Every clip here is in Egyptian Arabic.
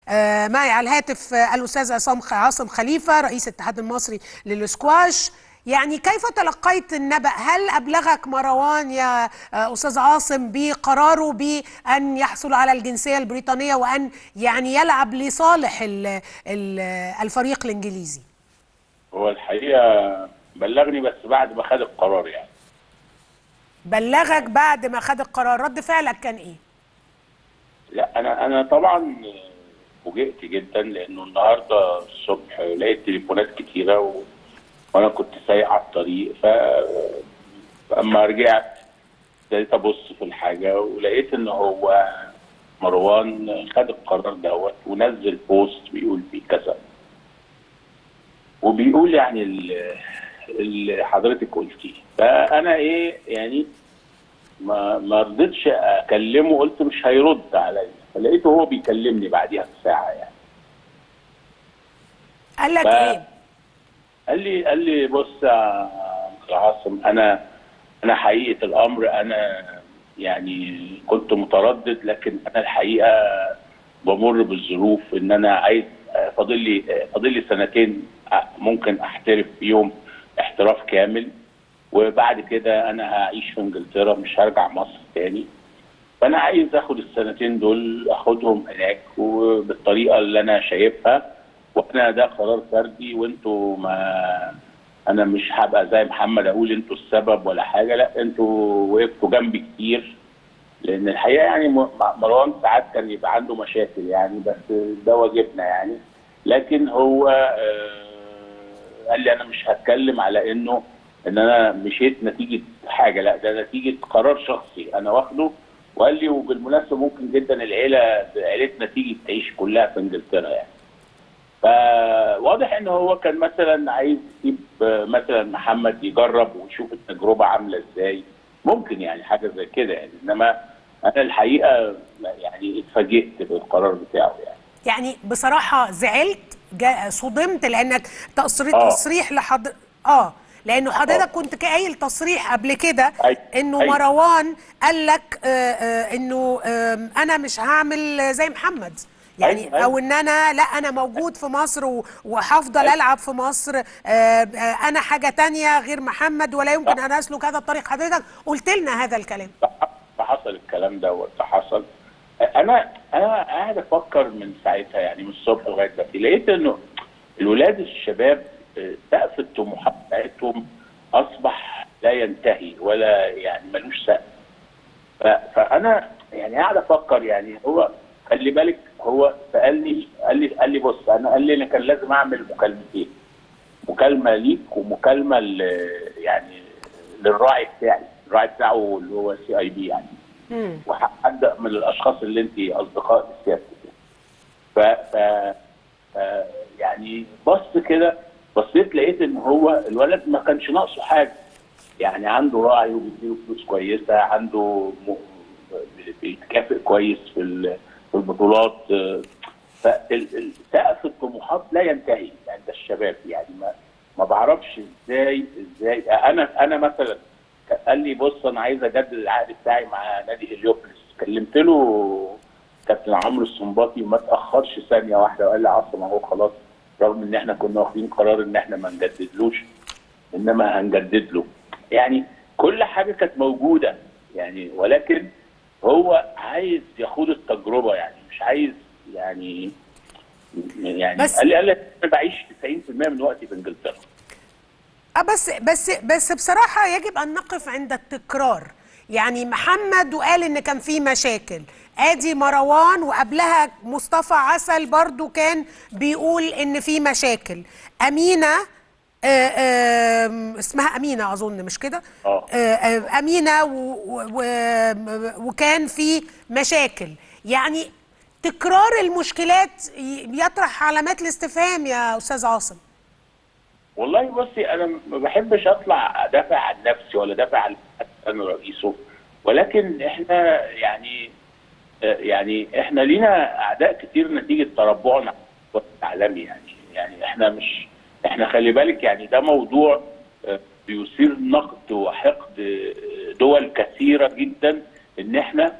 آه، معي على الهاتف آه، الاستاذ عصام خ- عاصم خليفه رئيس الاتحاد المصري للسكواش يعني كيف تلقيت النبأ هل أبلغك مروان يا آه، أستاذ عاصم بقراره بأن يحصل على الجنسية البريطانية وأن يعني يلعب لصالح ال- ال- الفريق الإنجليزي هو الحقيقه بلغني بس بعد ما خد القرار يعني بلغك بعد ما خد القرار رد فعلك كان إيه؟ لا انا انا طبعا فوجئت جدا لانه النهارده الصبح لقيت تليفونات كتيره و... وانا كنت سايق على الطريق ف فاما رجعت ابتديت ابص في الحاجه ولقيت ان هو مروان خد القرار دوت ونزل بوست بيقول فيه كذا وبيقول يعني ال- اللي حضرتك قلتيه فانا ايه يعني ما ما رضيتش اكلمه قلت مش هيرد عليا فلقيته هو بيكلمني بعديها بساعه يعني قال لك ف- إيه؟ قال لي قال لي بص يا أخ عاصم انا انا حقيقه الامر انا يعني كنت متردد لكن انا الحقيقه بمر بالظروف ان انا عايز فاضل لي فاضل لي سنتين ممكن احترف فيهم احتراف كامل وبعد كده انا هعيش في انجلترا مش هرجع مصر تاني فانا عايز اخد السنتين دول اخدهم هناك وبالطريقه اللي انا شايفها وانا ده قرار فردي وانتوا ما انا مش هبقى زي محمد اقول انتوا السبب ولا حاجه لا انتوا وقفتوا جنبي كتير لان الحقيقه يعني م- مروان ساعات كان يبقى عنده مشاكل يعني بس ده واجبنا يعني لكن هو آه، قال لي انا مش هتكلم على انه ان انا مشيت نتيجه حاجه لا ده نتيجه قرار شخصي انا واخده وقال لي وبالمناسبه ممكن جدا العيله عيلتنا تيجي تعيش كلها في انجلترا يعني فواضح ان هو كان مثلا عايز يسيب آه، مثلا محمد يجرب ويشوف التجربه عامله ازاي ممكن يعني حاجه زي كده يعني انما انا الحقيقه يعني اتفاجئت بالقرار بتاعه يعني يعني بصراحة زعلت جا- صدمت لأنك تصريح آه. تصريح لحضر اه لأنه حضرتك آه. كنت قايل تصريح قبل كده أي- إنه أي. مروان قال لك آه آه إنه آه أنا مش هعمل زي محمد يعني أيوة، أيوة. او ان انا لا انا موجود في مصر و- وهفضل أيوة. العب في مصر آه، آه، انا حاجه تانية غير محمد ولا يمكن صح. ان اسلك هذا الطريق حضرتك قلت لنا هذا الكلام فحصل الكلام دوت فحصل انا انا قاعد افكر من ساعتها يعني من الصبح لغايه دلوقتي لقيت انه الولاد الشباب آه، سقف الطموحات بتاعتهم اصبح لا ينتهي ولا يعني ملوش سقف ف- فانا يعني قاعد افكر يعني هو خلي بالك هو سالني قال لي قال لي بص انا قال لي انا كان لازم اعمل مكالمتين مكالمه ليك ومكالمه ل يعني للراعي بتاعي الراعي بتاعه اللي هو سي اي بي يعني مم. وحد من الاشخاص اللي انت اصدقاء سيادتك ف, ف... ف يعني بص كده بصيت لقيت ان هو الولد ما كانش ناقصه حاجه يعني عنده راعي وبيديله فلوس كويسه عنده م... بيتكافئ كويس في ال- في البطولات فسقف الطموحات لا ينتهي عند الشباب يعني ما ما بعرفش ازاي ازاي انا انا مثلا قال لي بص انا عايز اجدد العقد بتاعي مع نادي هليوبلس كلمت له كابتن عمرو السنباطي ما تاخرش ثانيه واحده وقال لي عاصم اهو خلاص رغم ان احنا كنا واخدين قرار ان احنا ما نجددلوش انما هنجدد له يعني كل حاجه كانت موجوده يعني ولكن هو عايز يخوض التجربه يعني مش عايز يعني يعني بس- قال لي قال لي انا بعيش 90% من وقتي في انجلترا اه بس بس بس بصراحة يجب أن نقف عند التكرار يعني محمد وقال إن كان في مشاكل ادي مروان وقبلها مصطفى عسل برضو كان بيقول إن في مشاكل أمينة آه، آم، اسمها أمينة أظن مش كده؟ آه. آه، آه، أمينة و و و وكان في مشاكل يعني تكرار المشكلات ي- يطرح علامات الاستفهام يا أستاذ عاصم والله بصي انا ما بحبش اطلع ادافع عن نفسي ولا ادافع عن حد انا رئيسه ولكن احنا يعني آه، يعني احنا لينا اعداء كتير نتيجه تربعنا على العالمي يعني يعني احنا مش احنا خلي بالك يعني ده موضوع آه، بيثير نقد وحقد آه، دول كثيره جدا ان احنا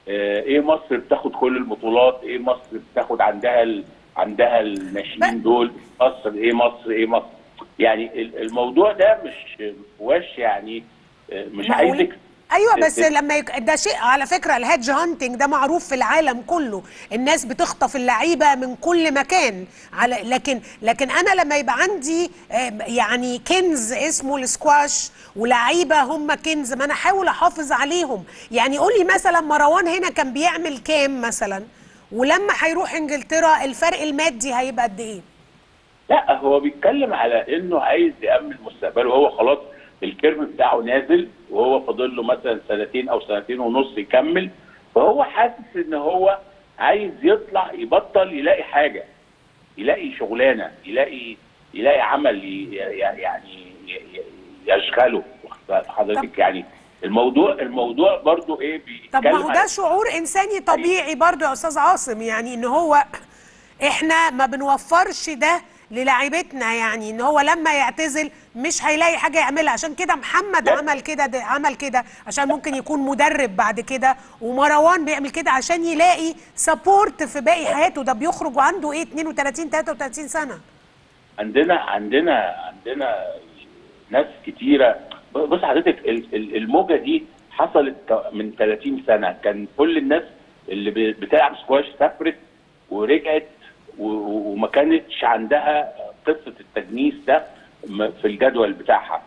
آه، ايه مصر بتاخد كل البطولات ايه مصر بتاخد عندها ال... عندها ب- الناشئين دول مصر ايه مصر ايه مصر يعني ال- الموضوع ده مش مش يعني آه، مش معقول؟ عايزك ايوه بس ت- لما يك... ده شيء على فكره الهيدج هانتنج ده معروف في العالم كله الناس بتخطف اللعيبه من كل مكان على لكن لكن انا لما يبقى عندي آه، يعني كنز اسمه السكواش ولعيبه هم كنز ما انا احاول احافظ عليهم يعني قولي مثلا مروان هنا كان بيعمل كام مثلا ولما هيروح انجلترا الفرق المادي هيبقى قد ايه لا هو بيتكلم على انه عايز يامن مستقبله وهو خلاص الكيرف بتاعه نازل وهو فاضل له مثلا سنتين او سنتين ونص يكمل فهو حاسس ان هو عايز يطلع يبطل يلاقي حاجه يلاقي شغلانه يلاقي يلاقي عمل ي- ي- يعني ي- ي- يشغله حضرتك يعني الموضوع الموضوع برضو ايه طب ما بيتكلم هو ده على شعور انساني طبيعي برضو يا استاذ عاصم يعني ان هو احنا ما بنوفرش ده للاعيبتنا يعني ان هو لما يعتزل مش هيلاقي حاجه يعملها عشان كده محمد لا. عمل كده ده- عمل كده عشان ممكن يكون مدرب بعد كده ومروان بيعمل كده عشان يلاقي سبورت في باقي حياته ده بيخرج وعنده ايه 32 33 سنه عندنا عندنا عندنا ناس كتيره بص حضرتك ال- ال- الموجه دي حصلت ك- من 30 سنه كان كل الناس اللي ب- بتلعب سكواش سافرت ورجعت و- و- وما كانتش عندها قصه التجنيس ده م- في الجدول بتاعها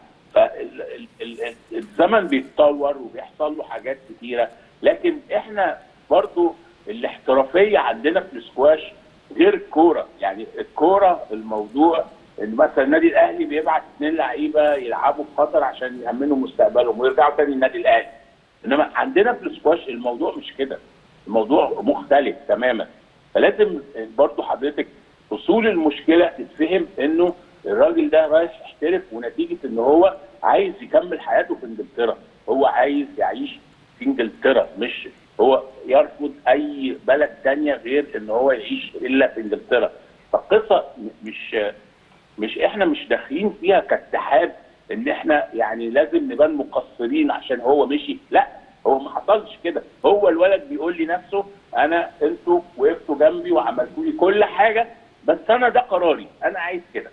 فالزمن بيتطور وبيحصل له حاجات كتيره لكن احنا برضو الاحترافيه عندنا في السكواش غير الكوره يعني الكوره الموضوع ان مثلا النادي الاهلي بيبعت اثنين لعيبه يلعبوا في قطر عشان يامنوا مستقبلهم ويرجعوا تاني النادي الاهلي انما عندنا في السكواش الموضوع مش كده الموضوع مختلف تماما فلازم برضو حضرتك اصول المشكله تتفهم انه الراجل ده رايح يحترف ونتيجه ان هو عايز يكمل حياته في انجلترا هو عايز يعيش في انجلترا مش هو يرفض اي بلد تانية غير ان هو يعيش الا في انجلترا فالقصه م- مش مش احنا مش داخلين فيها كاتحاد ان احنا يعني لازم نبان مقصرين عشان هو مشي لا هو ما حصلش كده هو الولد بيقول لي نفسه انا انتوا وقفتوا جنبي وعملتوا لي كل حاجه بس انا ده قراري انا عايز كده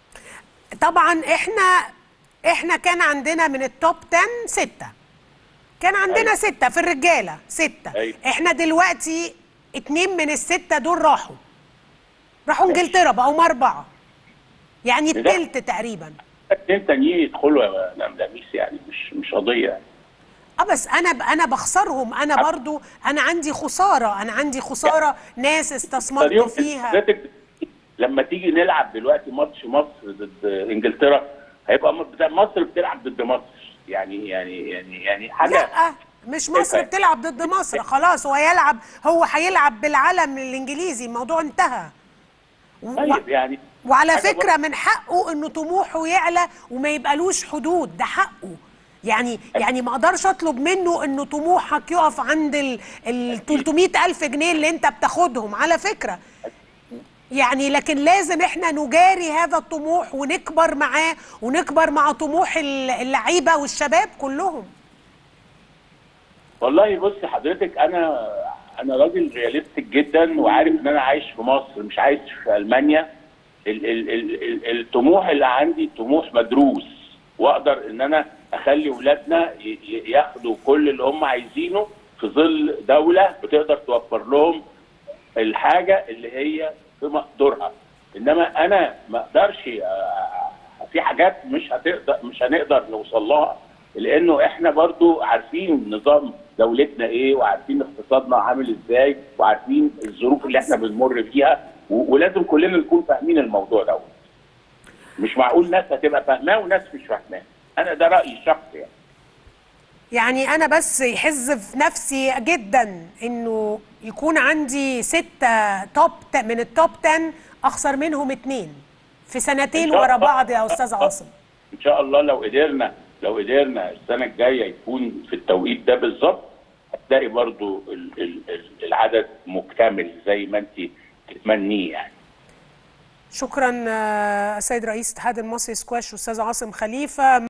طبعا احنا احنا كان عندنا من التوب 10 ستة كان عندنا أيوة. ستة في الرجالة ستة أيوة. احنا دلوقتي اتنين من الستة دول راحوا راحوا انجلترا بقوا أربعة يعني ده- التلت تقريبا اتنين تانيين يدخلوا يا مدام لميس يعني مش مش قضيه يعني. اه بس انا ب... انا بخسرهم انا برضو انا عندي خسارة انا عندي خسارة ناس استثمرت اليوم فيها حضرتك لما تيجي نلعب دلوقتي ماتش مصر ضد انجلترا هيبقى م- بتاع مصر بتلعب ضد مصر يعني يعني يعني يعني حاجه لا مش مصر كيف؟ بتلعب ضد مصر خلاص هو يلعب هو هيلعب بالعلم الانجليزي الموضوع انتهى و- طيب يعني وعلى حاجة فكرة من حقه انه طموحه يعلى وما يبقالوش حدود ده حقه يعني يعني ما اقدرش اطلب منه انه طموحك يقف عند ال ال 300 الف جنيه اللي انت بتاخدهم على فكرة يعني لكن لازم احنا نجاري هذا الطموح ونكبر معاه ونكبر مع طموح ال- اللعيبة والشباب كلهم والله بص حضرتك انا انا راجل رياليستيك جدا وعارف ان انا عايش في مصر مش عايش في المانيا ال ال ال ال الطموح اللي عندي طموح مدروس واقدر ان انا اخلي ولادنا ي- ي- ياخدوا كل اللي هم عايزينه في ظل دوله بتقدر توفر لهم الحاجه اللي هي في مقدورها انما انا ما اقدرش آه، في حاجات مش هتقدر مش هنقدر نوصل لها لانه احنا برضو عارفين نظام دولتنا ايه وعارفين اقتصادنا عامل ازاي وعارفين الظروف اللي احنا بنمر بيها و- ولازم كلنا نكون فاهمين الموضوع دوت مش معقول ناس هتبقى فاهماه وناس مش فاهماه انا ده رايي الشخصي يعني يعني انا بس يحز في نفسي جدا انه يكون عندي ستة توب ت- من التوب 10 اخسر منهم اتنين في سنتين إن شاء ورا الله. بعض يا استاذ عاصم ان شاء الله لو قدرنا لو قدرنا السنه الجايه يكون في التوقيت ده بالظبط هتلاقي برضو ال- ال- ال- العدد مكتمل زي ما انت تتمنيه يعني شكرا آه، السيد رئيس الاتحاد المصري سكواش استاذ عاصم خليفه